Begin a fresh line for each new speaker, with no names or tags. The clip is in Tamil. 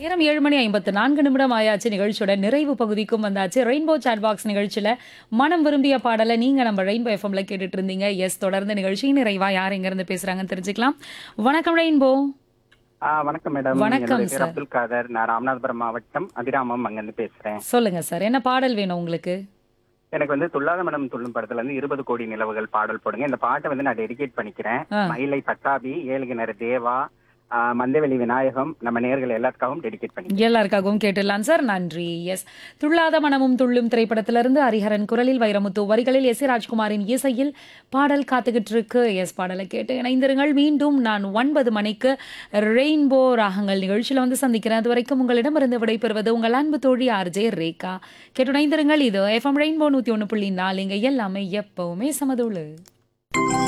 நேரம் ஏழு மணி ஐம்பத்து நான்கு நிமிடம் ஆயாச்சு நிகழ்ச்சியோட நிறைவு பகுதிக்கும் வந்தாச்சு ரெயின்போ சாட் பாக்ஸ் நிகழ்ச்சியில மனம் விரும்பிய பாடலை நீங்க நம்ம ரெயின்போ எஃப்எம்ல கேட்டுட்டு இருந்தீங்க எஸ் தொடர்ந்து நிகழ்ச்சி நிறைவா யார் எங்க இருந்து பேசுறாங்கன்னு தெரிஞ்சுக்கலாம் வணக்கம் ரெயின்போ
ஆ வணக்கம் மேடம்
வணக்கம்
என்னுடைய பேர்
சார்.
அப்துல் காதர் நான் ராமநாதபுரம் மாவட்டம் அபிராமம் அங்கிருந்து பேசுறேன்
சொல்லுங்க சார் என்ன பாடல் வேணும் உங்களுக்கு
எனக்கு வந்து துல்லாத மனம் துள்ளும் படத்துல இருந்து இருபது கோடி நிலவுகள் பாடல் போடுங்க இந்த பாட்டை வந்து நான் டெடிகேட் பண்ணிக்கிறேன்
ஆ.
மயிலை பட்டாபி ஏழுகிணறு தேவா ஆ, மந்தவெளி விநாயகம் நம்ம நேர்கள் எல்லாத்துக்காகவும் டெடிகேட் பண்ணிக்கிறேன்
எல்லாருக்காகவும் கேட்டுடலாம் சார் நன்றி எஸ் துள்ளாத மனமும் துள்ளும் திரைப்படத்திலிருந்து ஹரிஹரன் குரலில் வைரமுத்து வரிகளில் எஸ் ஏ ராஜ்குமாரின் இசையில் பாடல் காத்துக்கிட்டு இருக்கு எஸ் பாடலை கேட்டு இணைந்திருங்கள் மீண்டும் நான் ஒன்பது மணிக்கு ரெயின்போ ராகங்கள் நிகழ்ச்சியில் வந்து சந்திக்கிறேன் அது வரைக்கும் உங்களிடமிருந்து விடைபெறுவது உங்கள் அன்பு தோழி ஆர்ஜே ரேகா கேட்டு இணைந்திருங்கள் இது எஃப்எம் ரெயின்போ நூற்றி ஒன்று புள்ளி நாலு இங்கே எல்லாமே எப்பவுமே சமதுள்ளு